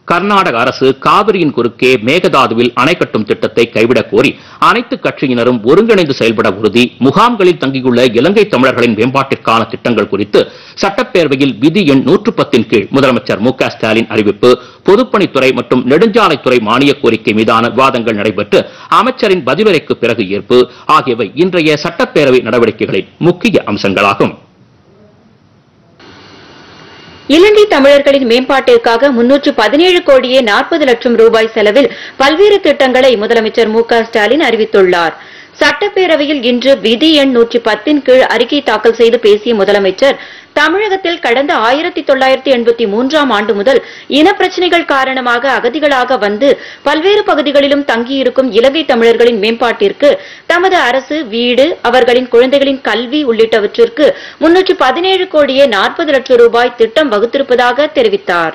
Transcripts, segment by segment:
கர்நாடக அரசு காவிரியின் குறுக்கே மேகதாதுவில் அணை கட்டும் திட்டத்தை கைவிடக் கோரி அனைத்து கட்சியினரும் ஒருங்கிணைந்து செயல்பட உறுதி முகாம்களில் தங்கியுள்ள இலங்கை தமிழர்களின் மேம்பாட்டிற்கான திட்டங்கள் குறித்து சட்டப்பேரவையில் விதி எண் நூற்று பத்தின் கீழ் முதலமைச்சர் மு க ஸ்டாலின் அறிவிப்பு பொதுப்பணித்துறை மற்றும் நெடுஞ்சாலைத்துறை மானிய கோரிக்கை மீதான விவாதங்கள் நடைபெற்று அமைச்சரின் பதிலுரைக்கு பிறகு ஏற்பு ஆகியவை இன்றைய சட்டப்பேரவை நடவடிக்கைகளின் முக்கிய அம்சங்களாகும் இலங்கை தமிழர்களின் மேம்பாட்டிற்காக முன்னூற்று பதினேழு கோடியே நாற்பது லட்சம் ரூபாய் செலவில் பல்வேறு திட்டங்களை முதலமைச்சர் மு க ஸ்டாலின் அறிவித்துள்ளார் சட்டப்பேரவையில் இன்று விதி எண் நூற்றி பத்தின் கீழ் அறிக்கை தாக்கல் செய்து பேசிய முதலமைச்சர் தமிழகத்தில் கடந்த ஆயிரத்தி தொள்ளாயிரத்தி எண்பத்தி மூன்றாம் ஆண்டு முதல் இனப்பிரச்சினைகள் காரணமாக அகதிகளாக வந்து பல்வேறு பகுதிகளிலும் தங்கியிருக்கும் இலங்கை தமிழர்களின் மேம்பாட்டிற்கு தமது அரசு வீடு அவர்களின் குழந்தைகளின் கல்வி உள்ளிட்டவற்றிற்கு முன்னூற்று பதினேழு கோடியே நாற்பது லட்சம் ரூபாய் திட்டம் வகுத்திருப்பதாக தெரிவித்தார்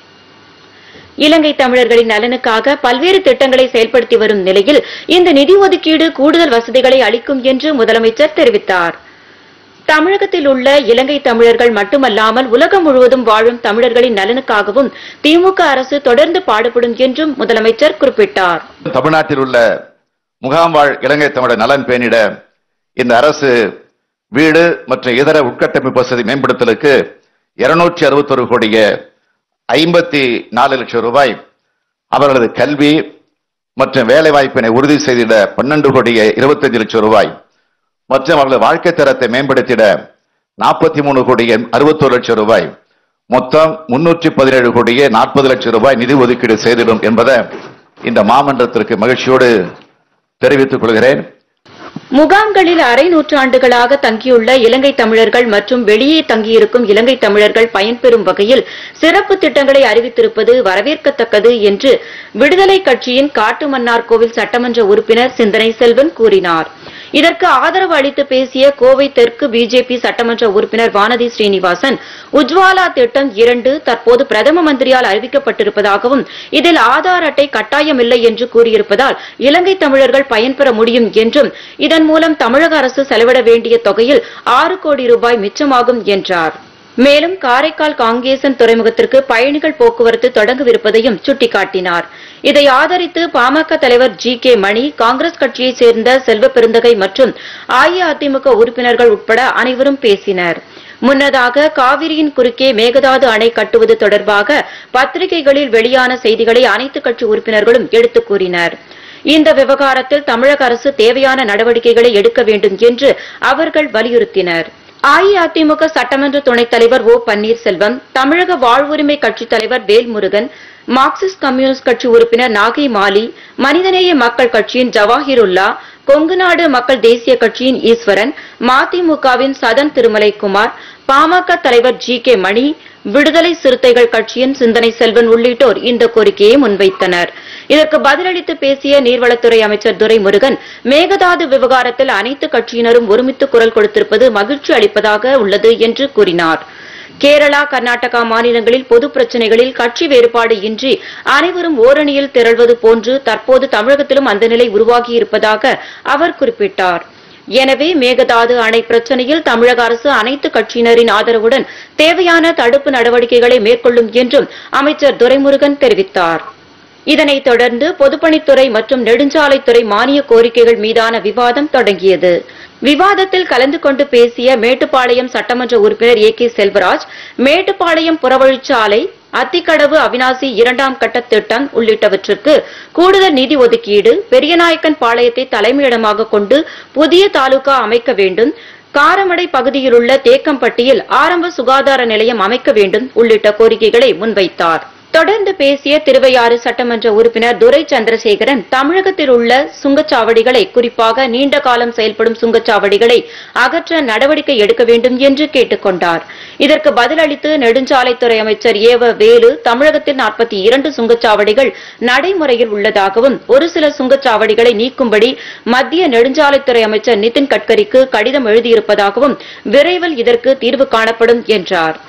இலங்கை தமிழர்களின் நலனுக்காக பல்வேறு திட்டங்களை செயல்படுத்தி வரும் நிலையில் இந்த நிதி ஒதுக்கீடு கூடுதல் வசதிகளை அளிக்கும் என்று முதலமைச்சர் தெரிவித்தார் தமிழகத்தில் உள்ள இலங்கை தமிழர்கள் மட்டுமல்லாமல் உலகம் முழுவதும் வாழும் தமிழர்களின் நலனுக்காகவும் திமுக அரசு தொடர்ந்து பாடுபடும் என்றும் முதலமைச்சர் குறிப்பிட்டார் தமிழ்நாட்டில் உள்ள முகாம் வாழ் இலங்கை தமிழர் நலன் பேணிட இந்த அரசு வீடு மற்றும் இதர உட்கட்டமைப்பு வசதி மேம்படுத்தலுக்கு இருநூற்றி அறுபத்தொரு கோடிய ஐம்பத்தி நாலு லட்சம் ரூபாய் அவர்களது கல்வி மற்றும் வேலை வாய்ப்பினை உறுதி செய்திட பன்னெண்டு கோடிய இருபத்தஞ்சு லட்சம் ரூபாய் மற்றும் அவர்களது வாழ்க்கை தரத்தை மேம்படுத்திட நாற்பத்தி மூணு கோடிய அறுபத்தோரு லட்சம் ரூபாய் மொத்தம் முன்னூற்றி பதினேழு கோடியே நாற்பது லட்சம் ரூபாய் நிதி ஒதுக்கீடு செய்திடும் என்பதை இந்த மாமன்றத்திற்கு மகிழ்ச்சியோடு தெரிவித்துக் கொள்கிறேன் முகாம்களில் அரை நூற்றாண்டுகளாக தங்கியுள்ள இலங்கை தமிழர்கள் மற்றும் வெளியே தங்கியிருக்கும் இலங்கை தமிழர்கள் பயன்பெறும் வகையில் சிறப்பு திட்டங்களை அறிவித்திருப்பது வரவேற்கத்தக்கது என்று விடுதலை கட்சியின் காட்டுமன்னார் கோவில் சட்டமன்ற உறுப்பினர் சிந்தனை செல்வன் கூறினார் இதற்கு ஆதரவு அளித்து பேசிய கோவை தெற்கு பிஜேபி சட்டமன்ற உறுப்பினர் வானதி ஸ்ரீனிவாசன் உஜ்வாலா திட்டம் இரண்டு தற்போது பிரதம மந்திரியால் அறிவிக்கப்பட்டிருப்பதாகவும் இதில் ஆதார் அட்டை கட்டாயமில்லை என்று கூறியிருப்பதால் இலங்கை தமிழர்கள் பயன்பெற முடியும் என்றும் இதன் மூலம் தமிழக அரசு செலவிட வேண்டிய தொகையில் ஆறு கோடி ரூபாய் மிச்சமாகும் என்றார் மேலும் காரைக்கால் காங்கேசன் துறைமுகத்திற்கு பயணிகள் போக்குவரத்து தொடங்கவிருப்பதையும் சுட்டிக்காட்டினார் இதை ஆதரித்து பாமக தலைவர் ஜி கே மணி காங்கிரஸ் கட்சியைச் சேர்ந்த செல்வ பெருந்தகை மற்றும் அஇஅதிமுக உறுப்பினர்கள் உட்பட அனைவரும் பேசினர் முன்னதாக காவிரியின் குறுக்கே மேகதாது அணை கட்டுவது தொடர்பாக பத்திரிகைகளில் வெளியான செய்திகளை அனைத்து கட்சி உறுப்பினர்களும் எடுத்துக் கூறினர் இந்த விவகாரத்தில் தமிழக அரசு தேவையான நடவடிக்கைகளை எடுக்க வேண்டும் என்று அவர்கள் வலியுறுத்தினர் அஇஅதிமுக சட்டமன்ற துணைத் தலைவர் ஓ பன்னீர்செல்வம் தமிழக வாழ்வுரிமை கட்சித் தலைவர் வேல்முருகன் மார்க்சிஸ்ட் கம்யூனிஸ்ட் கட்சி உறுப்பினர் நாகை மாலி மனிதநேய மக்கள் கட்சியின் ஜவாஹிருல்லா கொங்குநாடு மக்கள் தேசிய கட்சியின் ஈஸ்வரன் மதிமுகவின் சதன் திருமலைக்குமார் பாமக தலைவர் ஜி கே மணி விடுதலை சிறுத்தைகள் கட்சியின் சிந்தனை செல்வன் உள்ளிட்டோர் இந்த கோரிக்கையை முன்வைத்தனர் இதற்கு பதிலளித்து பேசிய நீர்வளத்துறை அமைச்சர் துரைமுருகன் மேகதாது விவகாரத்தில் அனைத்து கட்சியினரும் ஒருமித்து குரல் கொடுத்திருப்பது மகிழ்ச்சி அளிப்பதாக உள்ளது என்று கூறினார் கேரளா கர்நாடகா மாநிலங்களில் பொது பிரச்சனைகளில் கட்சி வேறுபாடு இன்றி அனைவரும் ஓரணியில் திரள்வது போன்று தற்போது தமிழகத்திலும் அந்த நிலை உருவாகியிருப்பதாக அவர் குறிப்பிட்டார் எனவே மேகதாது அணை பிரச்சனையில் தமிழக அரசு அனைத்து கட்சியினரின் ஆதரவுடன் தேவையான தடுப்பு நடவடிக்கைகளை மேற்கொள்ளும் என்றும் அமைச்சர் துரைமுருகன் தெரிவித்தார் இதனைத் தொடர்ந்து பொதுப்பணித்துறை மற்றும் நெடுஞ்சாலைத்துறை மானிய கோரிக்கைகள் மீதான விவாதம் தொடங்கியது விவாதத்தில் கலந்து கொண்டு பேசிய மேட்டுப்பாளையம் சட்டமன்ற உறுப்பினர் ஏ கே செல்வராஜ் மேட்டுப்பாளையம் புறவழிச்சாலை அத்திக்கடவு அவினாசி இரண்டாம் கட்ட திட்டம் உள்ளிட்டவற்றிற்கு கூடுதல் நிதி ஒதுக்கீடு பெரியநாயக்கன் பாளையத்தை தலைமையிடமாக கொண்டு புதிய தாலுகா அமைக்க வேண்டும் காரமடை பகுதியிலுள்ள தேக்கம்பட்டியில் ஆரம்ப சுகாதார நிலையம் அமைக்க வேண்டும் உள்ளிட்ட கோரிக்கைகளை முன்வைத்தார் தொடர்ந்து பேசிய திருவையாறு சட்டமன்ற உறுப்பினர் துரை சந்திரசேகரன் தமிழகத்தில் உள்ள சுங்கச்சாவடிகளை குறிப்பாக நீண்ட காலம் செயல்படும் சுங்கச்சாவடிகளை அகற்ற நடவடிக்கை எடுக்க வேண்டும் என்று கேட்டுக் கொண்டார் இதற்கு பதிலளித்து நெடுஞ்சாலைத்துறை அமைச்சர் ஏவ வேலு தமிழகத்தில் நாற்பத்தி இரண்டு சுங்கச்சாவடிகள் நடைமுறையில் உள்ளதாகவும் ஒரு சில சுங்கச்சாவடிகளை நீக்கும்படி மத்திய நெடுஞ்சாலைத்துறை அமைச்சர் நிதின் கட்கரிக்கு கடிதம் எழுதியிருப்பதாகவும் விரைவில் இதற்கு தீர்வு காணப்படும் என்றார்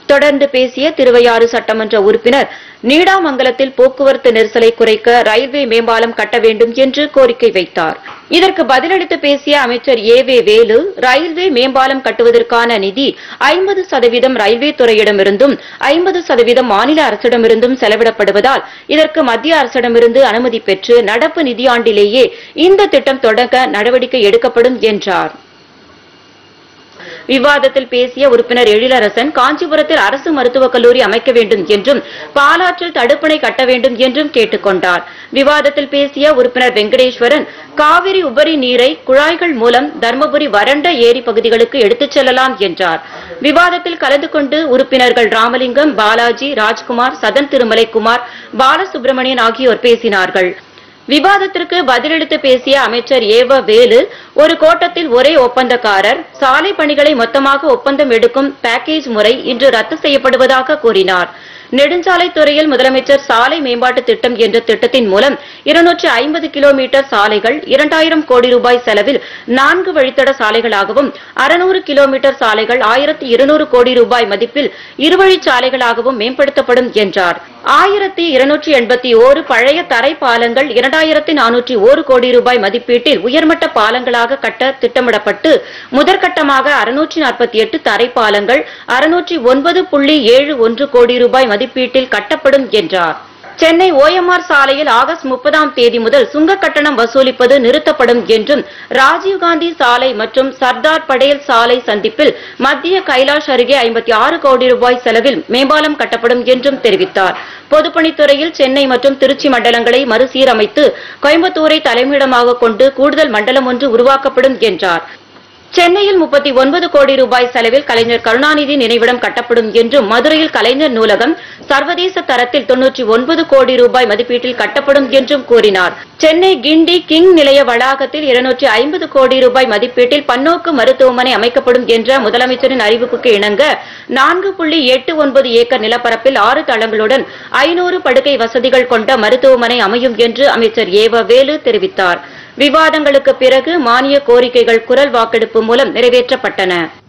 தொடர்ந்து பேசிய திருவையாறு சட்டமன்ற உறுப்பினர் நீடாமங்கலத்தில் போக்குவரத்து நெரிசலை குறைக்க ரயில்வே மேம்பாலம் கட்ட வேண்டும் என்று கோரிக்கை வைத்தார் இதற்கு பதிலளித்து பேசிய அமைச்சர் ஏ வே வேலு ரயில்வே மேம்பாலம் கட்டுவதற்கான நிதி ஐம்பது சதவீதம் ரயில்வே துறையிடமிருந்தும் ஐம்பது சதவீதம் மாநில அரசிடமிருந்தும் செலவிடப்படுவதால் இதற்கு மத்திய அரசிடமிருந்து அனுமதி பெற்று நடப்பு நிதியாண்டிலேயே இந்த திட்டம் தொடங்க நடவடிக்கை எடுக்கப்படும் என்றார் விவாதத்தில் பேசிய உறுப்பினர் எழிலரசன் காஞ்சிபுரத்தில் அரசு மருத்துவக் கல்லூரி அமைக்க வேண்டும் என்றும் பாலாற்றில் தடுப்பணை கட்ட வேண்டும் என்றும் கேட்டுக் கொண்டார் விவாதத்தில் பேசிய உறுப்பினர் வெங்கடேஸ்வரன் காவிரி உபரி நீரை குழாய்கள் மூலம் தர்மபுரி வறண்ட ஏரி பகுதிகளுக்கு எடுத்துச் செல்லலாம் என்றார் விவாதத்தில் கலந்து கொண்டு உறுப்பினர்கள் ராமலிங்கம் பாலாஜி ராஜ்குமார் சதன் திருமலைக்குமார் பாலசுப்ரமணியன் ஆகியோர் பேசினார்கள் விவாதத்திற்கு பதிலளித்து பேசிய அமைச்சர் ஏவ வேலு ஒரு கோட்டத்தில் ஒரே ஒப்பந்தக்காரர் சாலை பணிகளை மொத்தமாக ஒப்பந்தம் எடுக்கும் பேக்கேஜ் முறை இன்று ரத்து செய்யப்படுவதாக கூறினார் நெடுஞ்சாலைத் துறையில் முதலமைச்சர் சாலை மேம்பாட்டு திட்டம் என்ற திட்டத்தின் மூலம் இருநூற்று ஐம்பது கிலோமீட்டர் சாலைகள் இரண்டாயிரம் கோடி ரூபாய் செலவில் நான்கு வழித்தட சாலைகளாகவும் அறுநூறு கிலோமீட்டர் சாலைகள் ஆயிரத்தி இருநூறு கோடி ரூபாய் மதிப்பில் இருவழிச் சாலைகளாகவும் மேம்படுத்தப்படும் என்றார் ஆயிரத்தி இருநூற்றி எண்பத்தி ஓரு பழைய தரை பாலங்கள் இரண்டாயிரத்தி நானூற்றி ஒரு கோடி ரூபாய் மதிப்பீட்டில் உயர்மட்ட பாலங்களாக கட்ட திட்டமிடப்பட்டு முதற்கட்டமாக அறுநூற்றி நாற்பத்தி எட்டு தரை பாலங்கள் அறுநூற்றி ஒன்பது புள்ளி ஏழு ஒன்று கோடி ரூபாய் மதிப்பீட்டில் கட்டப்படும் என்றார் சென்னை ஓஎம்ஆர் சாலையில் ஆகஸ்ட் முப்பதாம் தேதி முதல் சுங்க கட்டணம் வசூலிப்பது நிறுத்தப்படும் என்றும் ராஜீவ்காந்தி சாலை மற்றும் சர்தார் படேல் சாலை சந்திப்பில் மத்திய கைலாஷ் அருகே ஐம்பத்தி ஆறு கோடி ரூபாய் செலவில் மேம்பாலம் கட்டப்படும் என்றும் தெரிவித்தார் பொதுப்பணித்துறையில் சென்னை மற்றும் திருச்சி மண்டலங்களை மறுசீரமைத்து கோயம்புத்தூரை தலைமையிடமாக கொண்டு கூடுதல் மண்டலம் ஒன்று உருவாக்கப்படும் என்றார் சென்னையில் முப்பத்தி ஒன்பது கோடி ரூபாய் செலவில் கலைஞர் கருணாநிதி நினைவிடம் கட்டப்படும் என்றும் மதுரையில் கலைஞர் நூலகம் சர்வதேச தரத்தில் தொன்னூற்றி ஒன்பது கோடி ரூபாய் மதிப்பீட்டில் கட்டப்படும் என்றும் கூறினார் சென்னை கிண்டி கிங் நிலைய வளாகத்தில் இருநூற்றி ஐம்பது கோடி ரூபாய் மதிப்பீட்டில் பன்னோக்கு மருத்துவமனை அமைக்கப்படும் என்ற முதலமைச்சரின் அறிவிப்புக்கு இணங்க நான்கு புள்ளி எட்டு ஒன்பது ஏக்கர் நிலப்பரப்பில் ஆறு தளங்களுடன் ஐநூறு படுக்கை வசதிகள் கொண்ட மருத்துவமனை அமையும் என்று அமைச்சர் ஏவ வேலு தெரிவித்தார் விவாதங்களுக்கு பிறகு மானிய கோரிக்கைகள் குரல் வாக்கெடுப்பு மூலம் நிறைவேற்றப்பட்டன